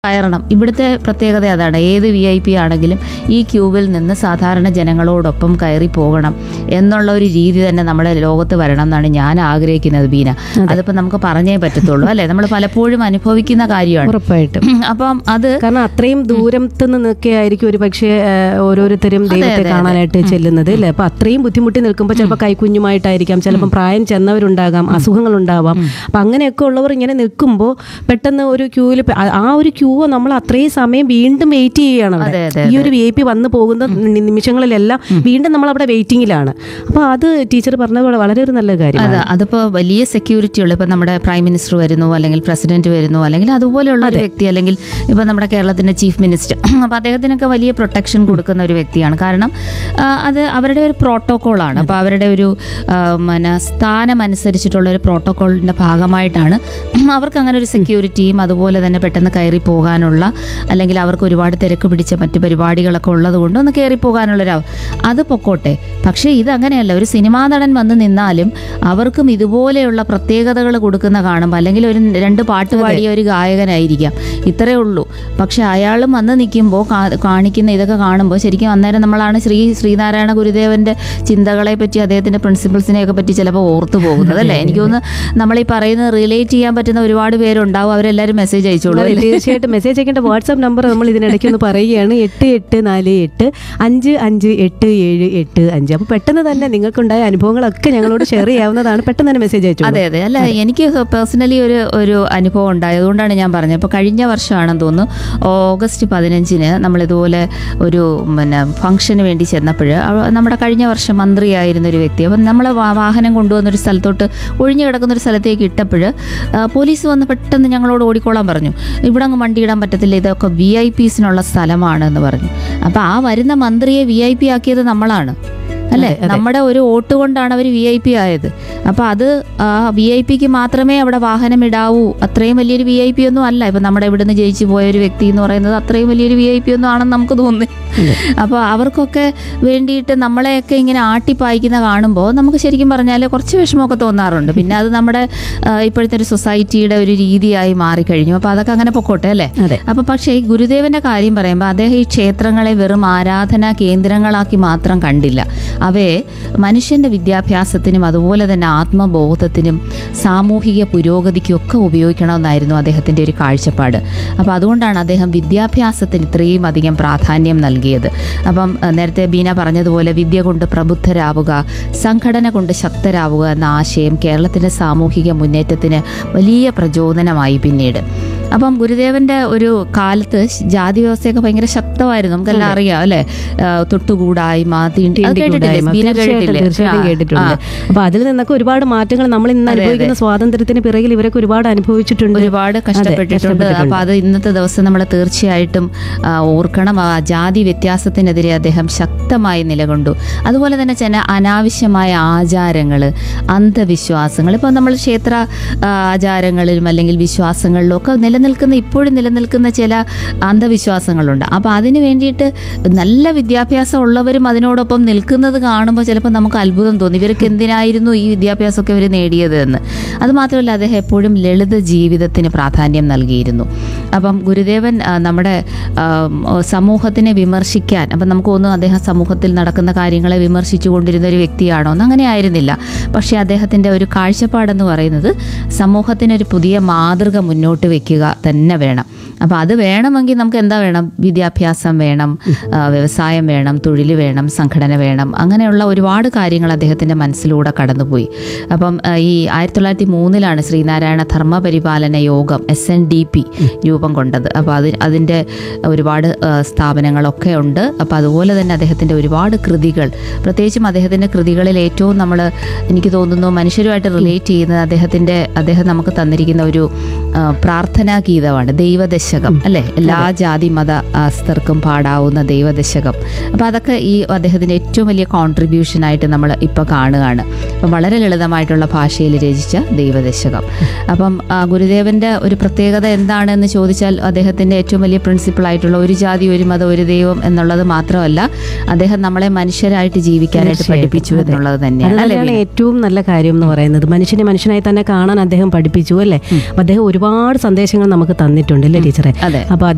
കയറണം ഇവിടുത്തെ പ്രത്യേകത അതാണ് ഏത് വി ഐ പി ആണെങ്കിലും ഈ ക്യൂവിൽ നിന്ന് സാധാരണ ജനങ്ങളോടൊപ്പം കയറി പോകണം എന്നുള്ള ഒരു രീതി തന്നെ നമ്മുടെ ലോകത്ത് വരണം എന്നാണ് ഞാൻ ആഗ്രഹിക്കുന്നത് ബീന അതിപ്പോൾ നമുക്ക് പറഞ്ഞേ പറ്റത്തുള്ളൂ അല്ലേ നമ്മൾ പലപ്പോഴും അനുഭവിക്കുന്ന കാര്യമാണ് ഉറപ്പായിട്ടും അപ്പം അത് കാരണം അത്രയും ദൂരത്ത് നിന്നൊക്കെ ആയിരിക്കും ഒരു പക്ഷേ ഓരോരുത്തരും ദൈവത്തെ കാണാനായിട്ട് ചെല്ലുന്നത് അല്ലേ അപ്പൊ അത്രയും ബുദ്ധിമുട്ടി നിൽക്കുമ്പോൾ ചിലപ്പോൾ കൈക്കുഞ്ഞുമായിട്ടായിരിക്കാം ചിലപ്പോൾ പ്രായം ചെന്നവരുണ്ടാകാം അസുഖങ്ങൾ ഉണ്ടാവാം അപ്പൊ അങ്ങനെയൊക്കെ ഉള്ളവർ ഇങ്ങനെ നിൽക്കുമ്പോൾ പെട്ടെന്ന് ഒരു ക്യൂവിൽ ആ ഒരു ക്യൂ നമ്മൾ അത്രയും സമയം വീണ്ടും വെയിറ്റ് ചെയ്യുകയാണ് അവിടെ അതെ, അതെ, ഈ ഒരു വി ഐ പി വന്നു പോകുന്ന നി- നിമിഷങ്ങളിലെല്ലാം വീണ്ടും നമ്മൾ അവിടെ വെയിറ്റിംഗിലാണ് അപ്പൊ അത് ടീച്ചർ പറഞ്ഞത് പോലെ വളരെ ഒരു നല്ല കാര്യം അത് അതിപ്പോൾ വലിയ സെക്യൂരിറ്റി ഉള്ള ഇപ്പം നമ്മുടെ പ്രൈം മിനിസ്റ്റർ വരുന്നു അല്ലെങ്കിൽ പ്രസിഡന്റ് വരുന്നു അല്ലെങ്കിൽ അതുപോലെയുള്ള ഒരു വ്യക്തി അല്ലെങ്കിൽ ഇപ്പം നമ്മുടെ കേരളത്തിന്റെ ചീഫ് മിനിസ്റ്റർ അപ്പം അദ്ദേഹത്തിനൊക്കെ വലിയ പ്രൊട്ടക്ഷൻ കൊടുക്കുന്ന ഒരു വ്യക്തിയാണ് കാരണം ആ, അത് അവരുടെ ഒരു പ്രോട്ടോക്കോളാണ് അപ്പോൾ അവരുടെ ഒരു ആ, പിന്നെ സ്ഥാനം അനുസരിച്ചിട്ടുള്ള ഒരു പ്രോട്ടോക്കോളിന്റെ ഭാഗമായിട്ടാണ് അവർക്ക് അങ്ങനെ ഒരു സെക്യൂരിറ്റിയും അതുപോലെ തന്നെ പെട്ടെന്ന് കയറി പോകാനുള്ള അല്ലെങ്കിൽ അവർക്ക് ഒരുപാട് തിരക്ക് പിടിച്ച മറ്റ് പരിപാടികളൊക്കെ ഉള്ളത് കൊണ്ട് ഒന്ന് കയറി പോകാനുള്ളൊരു അവ- അത് പൊക്കോട്ടെ പക്ഷേ ഇത് അങ്ങനെയല്ല ഒരു സിനിമാ നടൻ വന്ന് നിന്നാലും അവർക്കും ഇതുപോലെയുള്ള പ്രത്യേകതകൾ കൊടുക്കുന്ന കാണുമ്പോൾ അല്ലെങ്കിൽ ഒരു രണ്ട് പാട്ട് പാടിയ ഒരു ഗായകനായിരിക്കാം ഇത്രയേ ഉള്ളൂ പക്ഷെ അയാളും വന്ന് നിൽക്കുമ്പോൾ കാണിക്കുന്ന ഇതൊക്കെ കാണുമ്പോൾ ശരിക്കും അന്നേരം നമ്മളാണ് ശ്രീ ശ്രീനാരായണ ഗുരുദേവന്റെ ചിന്തകളെ പറ്റി അദ്ദേഹത്തിന്റെ പ്രിൻസിപ്പിൾസിനെയൊക്കെ പറ്റി ചിലപ്പോൾ ഓർത്തു പോകുന്നത് അല്ലേ എനിക്ക് തോന്നുന്നു നമ്മൾ ഈ പറയുന്നത് റിലേറ്റ് ചെയ്യാൻ പറ്റുന്ന ഒരുപാട് പേരുണ്ടാവും അവരെല്ലാവരും മെസ്സേജ് അയച്ചോളൂ അതെ, തീർച്ചയായിട്ടും മെസ്സേജ് അയക്കേണ്ട വാട്സാപ്പ് നമ്പർ നമ്മൾ ഇതിനിടയ്ക്ക് ഒന്ന് പറയുകയാണ് എട്ട് എട്ട് നാല് എട്ട് അഞ്ച് അഞ്ച് എട്ട് ഏഴ് എട്ട് അഞ്ച് അപ്പോൾ പെട്ടെന്ന് തന്നെ നിങ്ങൾക്കുണ്ടായ അനുഭവങ്ങളൊക്കെ ഞങ്ങളോട് ഷെയർ ചെയ്യാവുന്നതാണ് പെട്ടെന്ന് തന്നെ മെസ്സേജ് അയച്ചു അതെ അതെ അല്ല എനിക്ക് പേഴ്സണലി ഒരു ഒരു അനുഭവം ഉണ്ടായി അതുകൊണ്ടാണ് ഞാൻ പറഞ്ഞത് ഇപ്പോൾ കഴിഞ്ഞ വർഷമാണെന്ന് തോന്നുന്നു ഓഗസ്റ്റ് പതിനഞ്ചിന് നമ്മളിതുപോലെ ഒരു പിന്നെ ഫംഗ്ഷന് വേണ്ടി ചെന്നപ്പോൾ നമ്മുടെ കഴിഞ്ഞ വർഷം മന്ത്രിയായിരുന്ന ഒരു വ്യക്തി അപ്പം നമ്മൾ വാഹനം കൊണ്ടുവന്നൊരു സ്ഥലത്തോട്ട് ഒഴിഞ്ഞു കിടക്കുന്ന ഒരു സ്ഥലത്തേക്ക് ഇട്ടപ്പോൾ പോലീസ് വന്ന് പെട്ടെന്ന് ഞങ്ങളോട് ഓടിക്കോളാൻ പറഞ്ഞു ഇവിടെ അങ്ങ് വണ്ടി ഇടാൻ പറ്റത്തില്ല ഇതൊക്കെ വി ഐ പീസിനുള്ള സ്ഥലമാണ് എന്ന് പറഞ്ഞു അപ്പോൾ ആ വരുന്ന മന്ത്രിയെ വി ഐ പി ആക്കിയത് നമ്മളാണ് അല്ലേ നമ്മുടെ ഒരു വോട്ട് കൊണ്ടാണ് അവർ വി ഐ പി ആയത് അപ്പോൾ അത് ആ വി ഐ പിക്ക് മാത്രമേ അവിടെ വാഹനം ഇടാവൂ അത്രയും വലിയൊരു വി ഐ പി ഒന്നും അല്ല ഇപ്പം നമ്മുടെ ഇവിടുന്ന് ജയിച്ചു പോയ ഒരു വ്യക്തി എന്ന് പറയുന്നത് അത്രയും വലിയൊരു വി ഐ പി ഒന്നും ആണെന്ന് നമുക്ക് തോന്നി അപ്പോൾ അവർക്കൊക്കെ വേണ്ടിയിട്ട് നമ്മളെയൊക്കെ ഇങ്ങനെ ആട്ടിപ്പായിക്കുന്ന കാണുമ്പോൾ നമുക്ക് ശരിക്കും പറഞ്ഞാൽ കുറച്ച് വിഷമമൊക്കെ തോന്നാറുണ്ട് പിന്നെ അത് നമ്മുടെ ആ, ഇപ്പോഴത്തെ ഒരു സൊസൈറ്റിയുടെ ഒരു രീതിയായി മാറിക്കഴിഞ്ഞു അപ്പോൾ അതൊക്കെ അങ്ങനെ പൊക്കോട്ടെ അല്ലേ അതെ. അപ്പോൾ പക്ഷേ ഈ ഗുരുദേവന്റെ കാര്യം പറയുമ്പോൾ അദ്ദേഹം ഈ ക്ഷേത്രങ്ങളെ വെറും ആരാധനാ കേന്ദ്രങ്ങളാക്കി മാത്രം കണ്ടില്ല അവയെ മനുഷ്യന്റെ വിദ്യാഭ്യാസത്തിനും അതുപോലെ തന്നെ ആത്മബോധത്തിനും സാമൂഹിക പുരോഗതിക്കും ഒക്കെ ഉപയോഗിക്കണമെന്നായിരുന്നു അദ്ദേഹത്തിന്റെ ഒരു കാഴ്ചപ്പാട് അപ്പോൾ അതുകൊണ്ടാണ് അദ്ദേഹം വിദ്യാഭ്യാസത്തിന് ഇത്രയും അധികം പ്രാധാന്യം നൽകിയത് അപ്പം അഹ് നേരത്തെ ബീന പറഞ്ഞതുപോലെ വിദ്യ കൊണ്ട് പ്രബുദ്ധരാവുക സംഘടന കൊണ്ട് ശക്തരാവുക എന്ന ആശയം കേരളത്തിന്റെ സാമൂഹിക മുന്നേറ്റത്തിന് വലിയ പ്രചോദനമായി പിന്നീട് അപ്പം ഗുരുദേവന്റെ ഒരു കാലത്ത് ജാതി വ്യവസ്ഥയൊക്കെ ഭയങ്കര ശക്തമായിരുന്നു നമുക്കെല്ലാം അറിയാം അല്ലെ തൊട്ടുകൂടായ്മ തീണ്ടി അത് കേട്ടിട്ടില്ലേ തീണ്ടിക്കൂടായ്മ. ബീന തീർച്ചയായിട്ടും കേട്ടിട്ടില്ലേ തീർച്ചയായിട്ടും ആ, കേട്ടിട്ടുണ്ട് ആ. അപ്പൊ അതിൽ നിന്നൊക്കെ ഒരുപാട് മാറ്റങ്ങൾ നമ്മൾ ഇന്ന് അനുഭവിക്കുന്ന സ്വാതന്ത്ര്യത്തിന് പിറകിൽ ഇവരൊക്കെ ഒരുപാട് അനുഭവിച്ചിട്ടുണ്ട് ഒരുപാട് കഷ്ടപ്പെട്ടിട്ടുണ്ട് കഷ്ടപ്പെട്ടിട്ടുണ്ട്. അപ്പൊ അത് ഇന്നത്തെ ദിവസം നമ്മൾ തീർച്ചയായിട്ടും ആ, ഓർക്കണം ആ ജാതി വ്യത്യാസത്തിനെതിരെ അദ്ദേഹം ശക്തമായി നിലകൊണ്ടു അതുപോലെ തന്നെ ചില അനാവശ്യമായ ആചാരങ്ങൾ അന്ധവിശ്വാസങ്ങൾ ഇപ്പോൾ നമ്മൾ ക്ഷേത്ര ആ, ആചാരങ്ങളിലും അല്ലെങ്കിൽ വിശ്വാസങ്ങളിലും ഒക്കെ നിലനിൽക്കുന്ന ഇപ്പോഴും നിലനിൽക്കുന്ന ചില അന്ധവിശ്വാസങ്ങളുണ്ട് അപ്പോൾ അതിന് വേണ്ടിയിട്ട് നല്ല വിദ്യാഭ്യാസം ഉള്ളവരും അതിനോടൊപ്പം നിൽക്കുന്നത് കാണുമ്പോൾ ചിലപ്പോൾ നമുക്ക് അത്ഭുതം തോന്നി ഇവർക്ക് എന്തിനായിരുന്നു ഈ വിദ്യാഭ്യാസമൊക്കെ ഇവർ നേടിയത് എന്ന് അതുമാത്രമല്ല അദ്ദേഹം എപ്പോഴും ലളിത ജീവിതത്തിന് പ്രാധാന്യം നൽകിയിരുന്നു അപ്പം ഗുരുദേവൻ ആ, നമ്മുടെ ആ, സമൂഹത്തിനെ വിമർശിക്കാൻ അപ്പം നമുക്ക് തോന്നുന്നു അദ്ദേഹം സമൂഹത്തിൽ നടക്കുന്ന കാര്യങ്ങളെ വിമർശിച്ചു കൊണ്ടിരുന്ന ഒരു വ്യക്തിയാണോ എന്ന് അങ്ങനെ ആയിരുന്നില്ല പക്ഷേ അദ്ദേഹത്തിൻ്റെ ഒരു കാഴ്ചപ്പാടെന്ന് പറയുന്നത് സമൂഹത്തിനൊരു പുതിയ മാതൃക മുന്നോട്ട് വെക്കുക തന്നെ വേണം അപ്പോൾ അത് വേണമെങ്കിൽ നമുക്ക് എന്താ വേണം വിദ്യാഭ്യാസം വേണം ആ, വ്യവസായം വേണം തൊഴിൽ വേണം സംഘടന വേണം അങ്ങനെയുള്ള ഒരുപാട് കാര്യങ്ങൾ അദ്ദേഹത്തിൻ്റെ മനസ്സിലൂടെ കടന്നുപോയി അപ്പം ആ, ഈ ആയിരത്തി തൊള്ളായിരത്തി മൂന്നിലാണ് ശ്രീനാരായണ ധർമ്മപരിപാലന യോഗം എസ് എൻ ഡി പി രൂപം കൊണ്ടത് അപ്പോൾ അത് അതിൻ്റെ ഒരുപാട് ആ, സ്ഥാപനങ്ങളൊക്കെ ഉണ്ട് അപ്പോൾ അതുപോലെ തന്നെ അദ്ദേഹത്തിൻ്റെ ഒരുപാട് കൃതികൾ പ്രത്യേകിച്ചും അദ്ദേഹത്തിൻ്റെ കൃതികളിൽ ഏറ്റവും നമ്മൾ എനിക്ക് തോന്നുന്നു മനുഷ്യരുമായിട്ട് റിലേറ്റ് ചെയ്യുന്നത് അദ്ദേഹത്തിൻ്റെ അദ്ദേഹം നമുക്ക് തന്നിരിക്കുന്ന ഒരു ആ, പ്രാർത്ഥനാ ഗീതമാണ് ദൈവദശകം അല്ലേ എല്ലാ ജാതി മത ആസ്തർക്കും പാടാവുന്ന ദൈവദശകം അപ്പോൾ അതൊക്കെ ഈ അദ്ദേഹത്തിൻ്റെ ഏറ്റവും വലിയ കോൺട്രിബ്യൂഷൻ ആയിട്ട് നമ്മൾ ഇപ്പോൾ കാണുകയാണ് അപ്പം വളരെ ലളിതമായിട്ടുള്ള ഭാഷയിൽ രചിച്ച ദൈവദശകം അപ്പം ആ, ഗുരുദേവൻ്റെ ഒരു പ്രത്യേകത എന്താണെന്ന് ചോദിച്ചാൽ അദ്ദേഹത്തിൻ്റെ ഏറ്റവും വലിയ പ്രിൻസിപ്പിൾ ആയിട്ടുള്ള ഒരു ജാതി ഒരു മതം ഒരു ദൈവം എന്നുള്ളത് മാത്രമല്ല അദ്ദേഹം നമ്മളെ മനുഷ്യരായിട്ട് ജീവിക്കാനായിട്ട് തീർച്ചയായിട്ടും, പഠിപ്പിച്ചു അതെ. എന്നുള്ളത് അത് തന്നെയാണ് അല്ലേ തന്നെയാണ് ബീന? ഏറ്റവും നല്ല കാര്യം എന്ന് പറയുന്നത് മനുഷ്യനെ മനുഷ്യനായി തന്നെ കാണാൻ അദ്ദേഹം പഠിപ്പിച്ചു അല്ലേ അപ്പൊ അദ്ദേഹം ഒരുപാട് സന്ദേശങ്ങൾ നമുക്ക് തന്നിട്ടുണ്ട് അല്ലേ ടീച്ചറെ അതെ അപ്പൊ